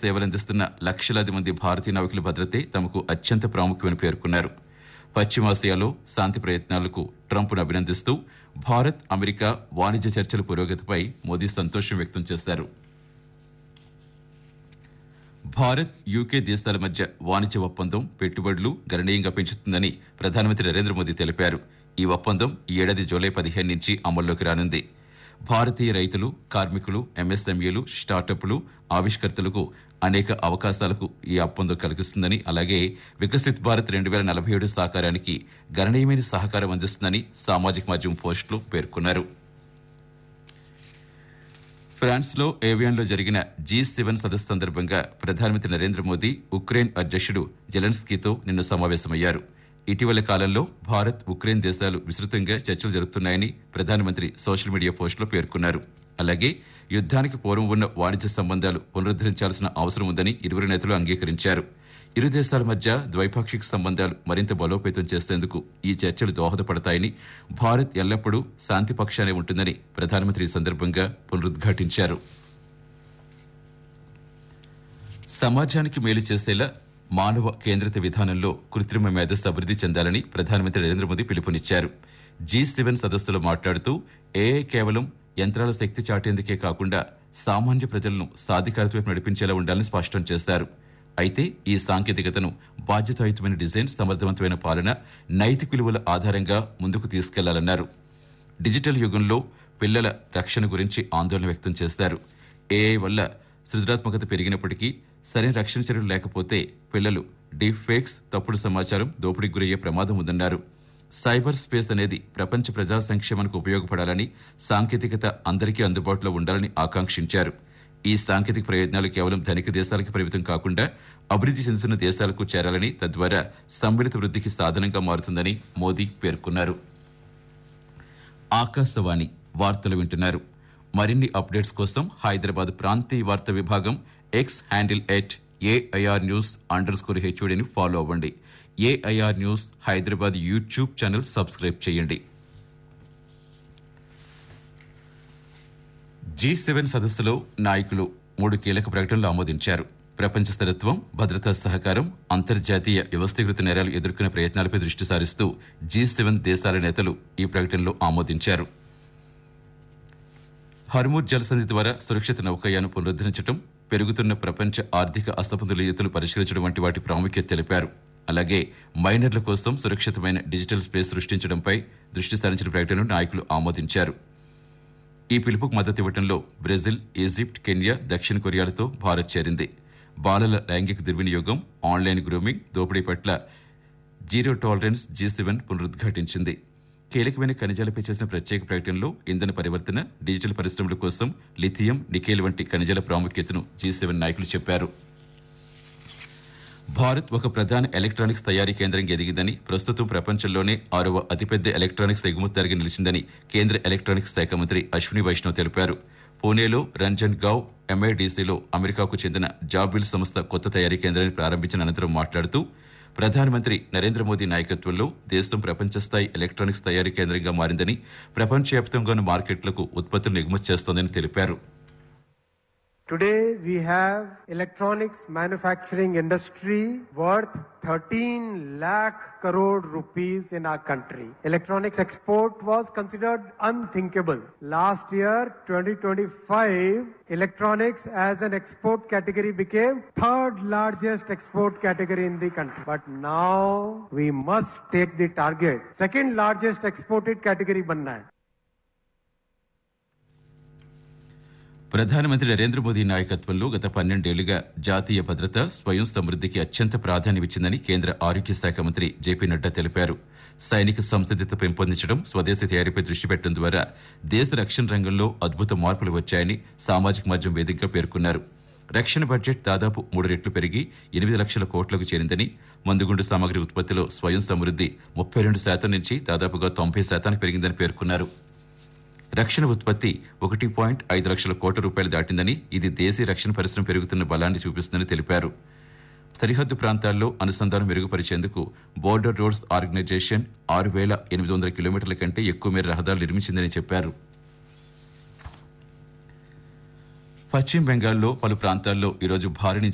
సేవలందిస్తున్న లక్షలాది మంది భారతీయ నావికుల భద్రతే తమకు అత్యంత ప్రాముఖ్యమని పేర్కొన్నారు పశ్చిమాసియాలో శాంతి ప్రయత్నాలకు ట్రంప్ను అభినందిస్తూ భారత్ అమెరికా వాణిజ్య చర్చల పురోగతిపై మోదీ సంతోషం వ్యక్తం చేశారు భారత్ యూకే దేశాల మధ్య వాణిజ్య ఒప్పందం పెట్టుబడులు గణనీయంగా పెంచుతుందని ప్రధానమంత్రి నరేంద్ర మోదీ తెలిపారు ఈ ఒప్పందం ఈ ఏడాది జూలై పదిహేను నుంచి అమల్లోకి రానుంది భారతీయ రైతులు కార్మికులు ఎంఎస్ఎంఈలు స్టార్టప్లు ఆవిష్కర్తలకు అనేక అవకాశాలకు ఈ ఒప్పందం కలిగిస్తుందని అలాగే వికసిత్ భారత్ రెండు వేల నలభై ఏడు సహకారానికి గణనీయమైన సహకారం అందిస్తుందని సామాజిక మాధ్యమం పోస్టులు పేర్కొన్నారు ఫ్రాన్స్ లో ఏవియాన్లో జరిగిన జీ సెవెన్ సదస్సు సందర్భంగా ప్రధానమంత్రి నరేంద్ర మోదీ ఉక్రెయిన్ అధ్యక్షుడు జెలెన్స్కీతో నిన్న సమావేశమయ్యారు ఇటీవల కాలంలో భారత్ ఉక్రెయిన్ దేశాలు విస్తృతంగా చర్చలు జరుపుతున్నాయని ప్రధానమంత్రి సోషల్ మీడియా పోస్టులో పేర్కొన్నారు అలాగే యుద్ధానికి పూర్వం ఉన్న వాణిజ్య సంబంధాలు పునరుద్దరించాల్సిన అవసరం ఉందని ఇరువురు నేతలు అంగీకరించారు ఇరు దేశాల మధ్య ద్వైపాక్షిక సంబంధాలు మరింత బలోపేతం చేసేందుకు ఈ చర్చలు దోహదపడతాయని భారత్ ఎల్లప్పుడూ శాంతి పక్షానే ఉంటుందని ప్రధానమంత్రి ఈ సందర్భంగా పునరుద్ఘాటించారు సమాజానికి మేలు చేసేలా మానవ కేంద్రిత విధానంలో కృత్రిమ మేధస్సు అభివృద్ధి చెందాలని ప్రధానమంత్రి నరేంద్ర మోదీ పిలుపునిచ్చారు జీ సెవెన్ సదస్సులో మాట్లాడుతూ ఏఐ కేవలం యంత్రాల శక్తి చాటేందుకే కాకుండా సామాన్య ప్రజలను సాధికారత వైపు నడిపించేలా ఉండాలని స్పష్టం చేశారు అయితే ఈ సాంకేతికతను బాధ్యతాయుతమైన డిజైన్ సమర్థవంతమైన పాలన నైతిక విలువల ఆధారంగా ముందుకు తీసుకెళ్లాలన్నారు డిజిటల్ యుగంలో పిల్లల రక్షణ గురించి ఆందోళన వ్యక్తం చేశారు ఏఐ వల్ల సృజనాత్మకత పెరిగినప్పటికీ సరైన రక్షణ చర్యలు లేకపోతే పిల్లలు డీప్ ఫేక్స్ తప్పుడు సమాచారం దోపిడీకి గురయ్యే ప్రమాదం ఉందన్నారు సైబర్ స్పేస్ అనేది ప్రపంచ ప్రజా సంక్షేమానికి ఉపయోగపడాలని సాంకేతికత అందరికీ అందుబాటులో ఉండాలని ఆకాంక్షించారు ఈ సాంకేతిక ప్రయోజనాలు కేవలం ధనిక దేశాలకు పరిమితం కాకుండా అభివృద్ధి చెందుతున్న దేశాలకు చేరాలని తద్వారా సమ్మిళిత వృద్ధికి సాధనంగా మారుతుందని మోదీ పేర్కొన్నారు ఆకాశవాణి వార్తలు వింటున్నారు మరిన్ని అప్డేట్స్ కోసం హైదరాబాద్ ప్రాంతీయ వార్తా విభాగం X handle at AIR news underscore స్కోర్ హెచ్ఓడిని ఫాలో అవ్వండి AIR news Hyderabad YouTube channel subscribe చేయండి జీ సెవెన్ సదస్సులో నాయకులు మూడు కీలక ప్రకటనలు ఆమోదించారు ప్రపంచ స్థిరత్వం భద్రతా సహకారం అంతర్జాతీయ వ్యవస్థీకృత నేరాలు ఎదుర్కొనే ప్రయత్నాలపై దృష్టి సారిస్తూ జీ సెవెన్ దేశాల నేతలు ఈ ప్రకటనలో ఆమోదించారు హర్మూర్ జలసంధి ద్వారా సురక్షిత నౌకాయానం పునరుద్ధరించడం పెరుగుతున్న ప్రపంచ ఆర్థిక అసమతుల్యతలు పరిష్కరించడం వంటి వాటి ప్రాముఖ్యత తెలిపారు అలాగే మైనర్ల కోసం సురక్షితమైన డిజిటల్ స్పేస్ సృష్టించడంపై దృష్టి సారించిన ప్రకటనను నాయకులు ఆమోదించారు ఈ పిలుపుకు మద్దతు ఇవ్వడంలో బ్రెజిల్ ఈజిప్ట్ కెన్యా దక్షిణ కొరియాలతో భారత్ చేరింది బాలల లైంగిక దుర్వినియోగం ఆన్లైన్ గ్రూమింగ్ దోపిడీ పట్ల జీరో టాలరెన్స్ జీ సెవెన్ పునరుద్ఘాటించింది కీలకమైన ఖనిజాలపై చేసిన ప్రత్యేక ప్రకటనలో ఇంధన పరివర్తన డిజిటల్ పరిశ్రమల కోసం లిథియం నికేల్ వంటి ఖనిజాల ప్రాముఖ్యతను జీ సెవెన్ నాయకులు చెప్పారు భారత్ ఒక ప్రధాన ఎలక్ట్రానిక్స్ తయారీ కేంద్రంగా ఎదిగిందని ప్రస్తుతం ప్రపంచంలోనే ఆరవ అతిపెద్ద ఎలక్ట్రానిక్స్ ఎగుమతిదారుగా నిలిచిందని కేంద్ర ఎలక్ట్రానిక్స్ శాఖ మంత్రి అశ్విని వైష్ణవ్ తెలిపారు పూణేలో రంజన్ గావ్ ఎంఐడిసిలో అమెరికాకు చెందిన జాబిల్ సంస్థ కొత్త తయారీ కేంద్రాన్ని ప్రారంభించిన అనంతరం మాట్లాడుతూ ప్రధానమంత్రి నరేంద్ర మోదీ నాయకత్వంలో దేశం ప్రపంచ స్థాయి ఎలక్ట్రానిక్స్ తయారీ కేంద్రంగా మారిందని ప్రపంచవ్యాప్తంగా ఉన్న మార్కెట్లకు ఉత్పత్తులను ఎగుమతి చేస్తోందని తెలిపారు Today we have electronics manufacturing industry worth 13 lakh crore rupees in our country. Electronics export was considered unthinkable. Last year, 2025, electronics as an export category became third largest export category in the country. But now we must take the target. Second largest exported category banna hai. ప్రధానమంత్రి నరేంద్ర మోదీ నాయకత్వంలో గత పన్నెండేళ్లుగా జాతీయ భద్రత స్వయం సమృద్ధికి అత్యంత ప్రాధాన్యమిచ్చిందని కేంద్ర ఆరోగ్య శాఖ మంత్రి జేపీ నడ్డా తెలిపారు సైనిక సంసిద్ధత పెంపొందించడం స్వదేశీ తయారీపై దృష్టి పెట్టడం ద్వారా దేశ రక్షణ రంగంలో అద్భుత మార్పులు వచ్చాయని సామాజిక మాధ్యమం వేదికగా పేర్కొన్నారు రక్షణ బడ్జెట్ దాదాపు మూడు రెట్లు పెరిగి ఎనిమిది లక్షల కోట్లకు చేరిందని మందుగుండు సామగ్రి ఉత్పత్తిలో స్వయం సమృద్ధి ముప్పై రెండు శాతం నుంచి దాదాపుగా తొంభై శాతానికి పెరిగిందని పేర్కొన్నారు రక్షణ ఉత్పత్తి ఒకటి పాయింట్ ఐదు లక్షల కోట్ల రూపాయలు దాటిందని ఇది దేశీయ రక్షణ పరిశ్రమ పెరుగుతున్న బలాన్ని చూపిస్తుందని తెలిపారు సరిహద్దు ప్రాంతాల్లో అనుసంధానం మెరుగుపరిచేందుకు బోర్డర్ రోడ్స్ ఆర్గనైజేషన్ ఆరు వేల ఎనిమిది వందల కిలోమీటర్ల కంటే ఎక్కువ మేర రహదారులు నిర్మించిందని చెప్పారు పశ్చిమ బెంగాల్లో పలు ప్రాంతాల్లో ఈరోజు భారీ నుంచి